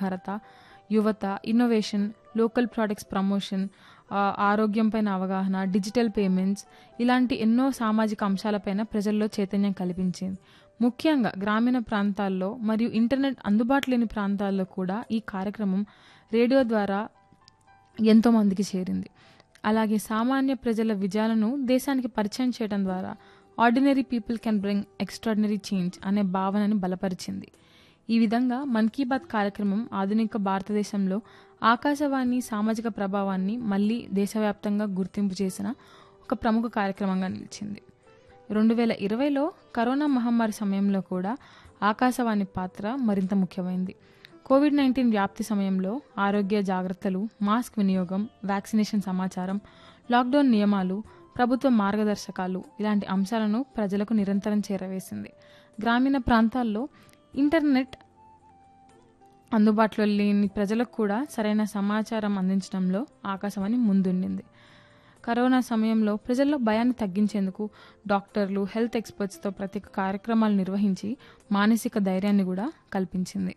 సాధికారత యువత innovation local products promotion ఆ, ఆరోగ్యంపైన అవగాహన డిజిటల్ పేమెంట్స్ ఇలాంటి ఎన్నో సామాజిక అంశాలపైన ప్రజల్లో చైతన్యం కల్పించింది ముఖ్యంగా గ్రామీణ ప్రాంతాల్లో మరియు ఇంటర్నెట్ అందుబాటు లేని ప్రాంతాల్లో కూడా ఈ కార్యక్రమం రేడియో ద్వారా ఎంతో మందికి చేరింది అలాగే సామాన్య ప్రజల విజయాలను దేశానికి పరిచయం చేయడం ద్వారా ordinary people can bring extraordinary change అనే భావనని బలపరిచింది ఈ విధంగా మన్ కీ బాత్ కార్యక్రమం ఆధునిక భారతదేశంలో ఆకాశవాణి సామాజిక ప్రభావాన్ని మళ్ళీ దేశవ్యాప్తంగా గుర్తింపు చేసిన ఒక ప్రముఖ కార్యక్రమంగా నిలిచింది రెండు వేల ఇరవైలో కరోనా మహమ్మారి సమయంలో కూడా ఆకాశవాణి పాత్ర మరింత ముఖ్యమైంది కోవిడ్ నైన్టీన్ వ్యాప్తి సమయంలో ఆరోగ్య జాగ్రత్తలు మాస్క్ వినియోగం వ్యాక్సినేషన్ సమాచారం లాక్డౌన్ నియమాలు ప్రభుత్వ మార్గదర్శకాలు ఇలాంటి అంశాలను ప్రజలకు నిరంతరం చేరవేసింది గ్రామీణ ప్రాంతాల్లో ఇంటర్నెట్ అందుబాటులో లేని ప్రజలకు కూడా సరైన సమాచారం అందించడంలో ఆకాశవాణి ముందుండింది కరోనా సమయంలో ప్రజల్లో భయాన్ని తగ్గించేందుకు డాక్టర్లు హెల్త్ ఎక్స్పర్ట్స్తో ప్రత్యేక కార్యక్రమాలు నిర్వహించి మానసిక ధైర్యాన్ని కూడా కల్పించింది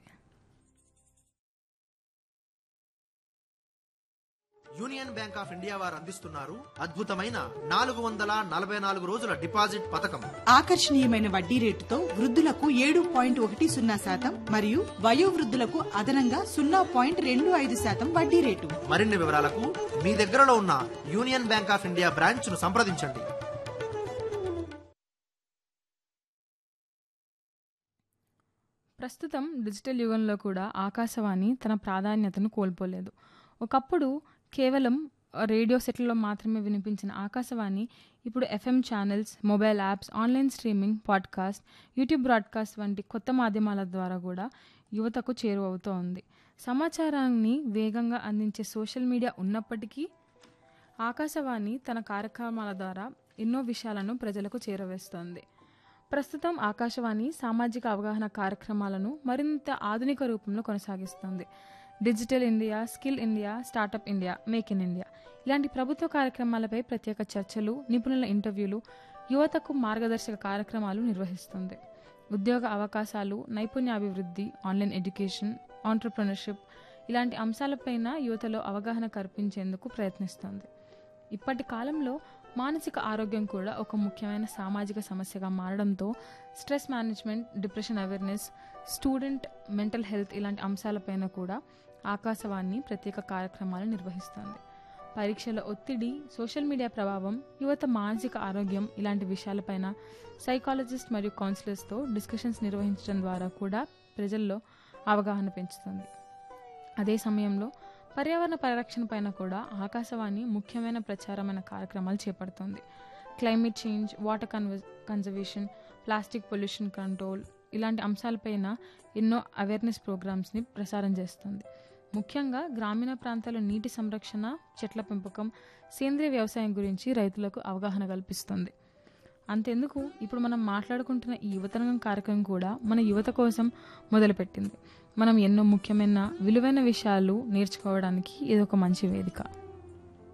యూనియన్ బ్యాంక్ ఆఫ్ ఇండియా వారు అందిస్తున్నారు అద్భుతమైన నాలుగు వందల నలభై నాలుగు రోజుల డిపాజిట్ పథకం ఆకర్షణీయమైన వడ్డీ రేటుతో వృద్ధులకు ఏడు పాయింట్ ఒకటి సున్నా శాతం మరియు వయోవృద్ధులకు అదనంగా సున్నా పాయింట్ రెండు ఐదు శాతం వడ్డీ రేటు మరిన్ని వివరాలకు మీ దగ్గరలో ఉన్న union bank of India branch ను సంప్రదించండి ప్రస్తుతం డిజిటల్ యుగంలో కూడా ఆకాశవాణి తన ప్రాధాన్యతను కోల్పోలేదు ఒకప్పుడు కేవలం రేడియో సెట్లలో మాత్రమే వినిపించిన ఆకాశవాణి ఇప్పుడు FM channels mobile apps online streaming podcast YouTube broadcast వంటి కొత్త మాధ్యమాల ద్వారా కూడా యువతకు చేరువవుతూ ఉంది సమాచారాన్ని వేగంగా అందించే సోషల్ మీడియా ఉన్నప్పటికీ ఆకాశవాణి తన కార్యక్రమాల ద్వారా ఎన్నో విషయాలను ప్రజలకు చేరవేస్తోంది ప్రస్తుతం ఆకాశవాణి సామాజిక అవగాహన కార్యక్రమాలను మరింత ఆధునిక రూపంలో కొనసాగిస్తుంది digital India skill India startup India make in India ఇలాంటి ప్రభుత్వ కార్యక్రమాలపై ప్రత్యేక చర్చలు నిపుణుల ఇంటర్వ్యూలు యువతకు మార్గదర్శక కార్యక్రమాలు నిర్వహిస్తుంది ఉద్యోగ అవకాశాలు నైపుణ్యాభివృద్ధి ఆన్లైన్ ఎడ్యుకేషన్ ఆంటర్ప్రినర్షిప్ ఇలాంటి అంశాలపైన యువతలో అవగాహన కల్పించేందుకు ప్రయత్నిస్తుంది ఇప్పటి కాలంలో మానసిక ఆరోగ్యం కూడా ఒక ముఖ్యమైన సామాజిక సమస్యగా మారడంతో stress management depression awareness student mental health ఇలాంటి అంశాలపైన కూడా ఆకాశవాణి ప్రత్యేక కార్యక్రమాలు నిర్వహిస్తుంది పరీక్షల ఒత్తిడి సోషల్ మీడియా ప్రభావం యువత మానసిక ఆరోగ్యం ఇలాంటి విషయాలపైన సైకాలజిస్ట్ మరియు కౌన్సిలర్స్తో డిస్కషన్స్ నిర్వహించడం ద్వారా కూడా ప్రజల్లో అవగాహన పెంచుతుంది అదే సమయంలో పర్యావరణ పరిరక్షణ పైన కూడా ఆకాశవాణి ముఖ్యమైన ప్రచారమైన కార్యక్రమాలు చేపడుతుంది క్లైమేట్ చేంజ్ వాటర్ కన్వ కన్జర్వేషన్ ప్లాస్టిక్ పొల్యూషన్ కంట్రోల్ ఇలాంటి అంశాలపైన ఎన్నో అవేర్నెస్ ప్రోగ్రామ్స్ని ప్రసారం చేస్తుంది ముఖ్యంగా గ్రామీణ ప్రాంతాల్లో నీటి సంరక్షణ చెట్ల పెంపకం సేంద్రియ వ్యవసాయం గురించి రైతులకు అవగాహన కల్పిస్తుంది అంతెందుకు ఇప్పుడు మనం మాట్లాడుకుంటున్న ఈ యువతరంగం కార్యక్రమం కూడా మన యువత కోసం మొదలుపెట్టింది మనం ఎన్నో ముఖ్యమైన విలువైన విషయాలు నేర్చుకోవడానికి ఇది ఒక మంచి వేదిక